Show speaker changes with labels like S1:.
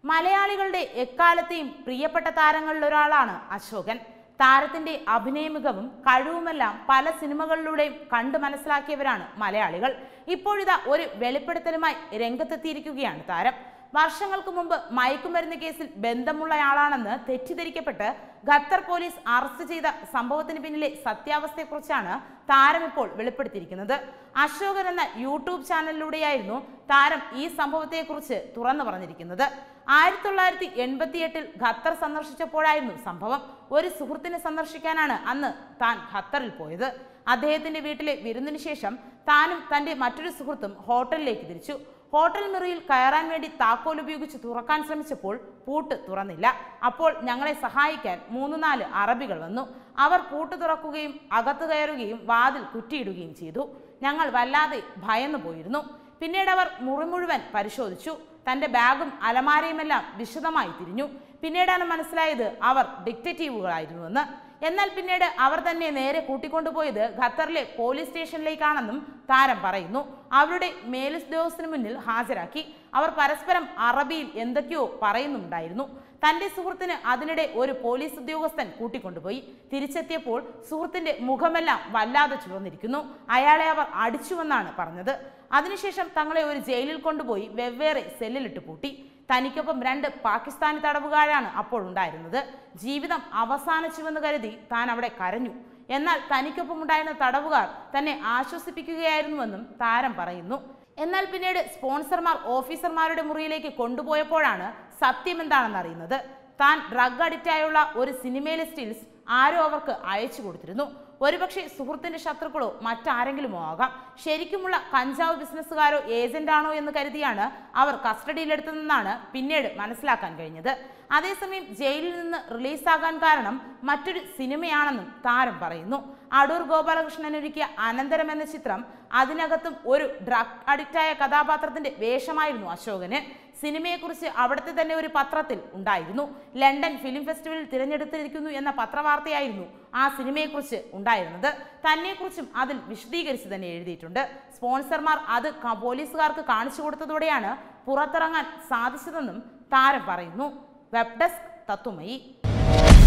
S1: മലയാളികളുടെ എക്കാലത്തെയും പ്രിയപ്പെട്ട താരങ്ങളിലൊരാളാണ് അശോകൻ താരത്തിന്റെ അഭിനയ മികവും കഴിവുമെല്ലാം പല സിനിമകളിലൂടെയും കണ്ടു മനസ്സിലാക്കിയവരാണ് മലയാളികൾ ഇപ്പോഴിതാ ഒരു വെളിപ്പെടുത്തലുമായി രംഗത്തെത്തിയിരിക്കുകയാണ് താരം വർഷങ്ങൾക്ക് മുമ്പ് മയക്കുമരുന്ന് കേസിൽ ബന്ധമുള്ളയാളാണെന്ന് തെറ്റിദ്ധരിക്കപ്പെട്ട് ഖത്തർ പോലീസ് അറസ്റ്റ് ചെയ്ത സംഭവത്തിന് പിന്നിലെ സത്യാവസ്ഥയെക്കുറിച്ചാണ് താരം ഇപ്പോൾ വെളിപ്പെടുത്തിയിരിക്കുന്നത് അശോകൻ എന്ന യൂട്യൂബ് ചാനലിലൂടെയായിരുന്നു താരം ഈ സംഭവത്തെക്കുറിച്ച് തുറന്നു പറഞ്ഞിരിക്കുന്നത് ആയിരത്തി തൊള്ളായിരത്തി എൺപത്തി എട്ടിൽ ഖത്തർ സന്ദർശിച്ചപ്പോഴായിരുന്നു സംഭവം ഒരു സുഹൃത്തിനെ സന്ദർശിക്കാനാണ് അന്ന് താൻ ഖത്തറിൽ പോയത് അദ്ദേഹത്തിന്റെ വീട്ടിലെ വിരുന്നിന് ശേഷം താനും തന്റെ മറ്റൊരു സുഹൃത്തും ഹോട്ടലിലേക്ക് തിരിച്ചു ഹോട്ടൽ മുറിയിൽ കയറാൻ വേണ്ടി താക്കോൽ ഉപയോഗിച്ച് തുറക്കാൻ ശ്രമിച്ചപ്പോൾ പൂട്ട് തുറന്നില്ല അപ്പോൾ ഞങ്ങളെ സഹായിക്കാൻ മൂന്ന് നാല് അറബികൾ വന്നു അവർ പൂട്ട് തുറക്കുകയും അകത്ത് കയറുകയും വാതിൽ കുറ്റിയിടുകയും ചെയ്തു ഞങ്ങൾ വല്ലാതെ ഭയന്നു പോയിരുന്നു പിന്നീട് അവർ മുറി മുഴുവൻ പരിശോധിച്ചു തന്റെ ബാഗും അലമാരയുമെല്ലാം വിശദമായി തിരിഞ്ഞു പിന്നീടാണ് മനസ്സിലായത് അവർ ഡിക്റ്റേറ്റീവുകളായിരുന്നുവെന്ന് എന്നാൽ പിന്നീട് അവർ തന്നെ നേരെ കൂട്ടിക്കൊണ്ടുപോയത് ഖത്തറിലെ പോലീസ് സ്റ്റേഷനിലേക്കാണെന്നും താരം പറയുന്നു അവരുടെ മേലുദ്യോഗസ്ഥന് മുന്നിൽ ഹാജരാക്കി അവർ പരസ്പരം അറബിയിൽ എന്തൊക്കെയോ പറയുന്നുണ്ടായിരുന്നു തന്റെ സുഹൃത്തിന് അതിനിടെ ഒരു പോലീസ് ഉദ്യോഗസ്ഥൻ കൂട്ടിക്കൊണ്ടുപോയി തിരിച്ചെത്തിയപ്പോൾ സുഹൃത്തിന്റെ മുഖമെല്ലാം വല്ലാതെ ചുവന്നിരിക്കുന്നു അയാളെ അവർ അടിച്ചുവെന്നാണ് പറഞ്ഞത് അതിനുശേഷം തങ്ങളെ ഒരു ജയിലിൽ കൊണ്ടുപോയി വെവ്വേറെ സെല്ലിലിട്ട് പൂട്ടി തനിക്കൊപ്പം രണ്ട് പാകിസ്ഥാനി തടവുകാരാണ് അപ്പോൾ ഉണ്ടായിരുന്നത് ജീവിതം അവസാനിച്ചുവെന്ന് കരുതി താൻ അവിടെ കരഞ്ഞു എന്നാൽ തനിക്കൊപ്പം ഉണ്ടായിരുന്ന തടവുകാർ തന്നെ ആശ്വസിപ്പിക്കുകയായിരുന്നുവെന്നും താരം പറയുന്നു എന്നാൽ പിന്നീട് സ്പോൺസർമാർ ഓഫീസർമാരുടെ മുറിയിലേക്ക് കൊണ്ടുപോയപ്പോഴാണ് സത്യം എന്താണെന്ന് അറിയുന്നത് താൻ ഡ്രഗ് അഡിക്റ്റായുള്ള ഒരു സിനിമയിലെ സ്റ്റിൽസ് ആരോ അവർക്ക് അയച്ചു കൊടുത്തിരുന്നു ഒരുപക്ഷെ സുഹൃത്തിന്റെ ശത്രുക്കളോ മറ്റാരെങ്കിലുമോ ആകാം ശരിക്കുമുള്ള കഞ്ചാവ് ബിസിനസ്സുകാരോ ഏജന്റാണോ എന്ന് കരുതിയാണ് അവർ കസ്റ്റഡിയിലെടുത്തതെന്നാണ് പിന്നീട് മനസ്സിലാക്കാൻ കഴിഞ്ഞത് അതേസമയം ജയിലിൽ നിന്ന് റിലീസാകാൻ കാരണം മറ്റൊരു സിനിമയാണെന്നും താരം പറയുന്നു അടൂർ ഗോപാലകൃഷ്ണൻ ഒരുക്കിയ അനന്തരം എന്ന ചിത്രം അതിനകത്തും ഒരു ഡ്രഗ് അഡിക്റ്റായ കഥാപാത്രത്തിന്റെ വേഷമായിരുന്നു അശോകന് സിനിമയെക്കുറിച്ച് അവിടുത്തെ തന്നെ ഒരു പത്രത്തിൽ ഉണ്ടായിരുന്നു ലണ്ടൻ ഫിലിം ഫെസ്റ്റിവലിൽ തിരഞ്ഞെടുത്തിരിക്കുന്നു എന്ന പത്രവാർത്തയായിരുന്നു ആ സിനിമയെക്കുറിച്ച് ഉണ്ടായിരുന്നത് തന്നെക്കുറിച്ചും അതിൽ വിശദീകരിച്ച് തന്നെ എഴുതിയിട്ടുണ്ട് സ്പോൺസർമാർ അത് ക- പോലീസുകാർക്ക് കാണിച്ചു കൊടുത്തതോടെയാണ് പുറത്തിറങ്ങാൻ സാധിച്ചതെന്നും താരം പറയുന്നു വെബ് ഡെസ്ക് തത്തുമയി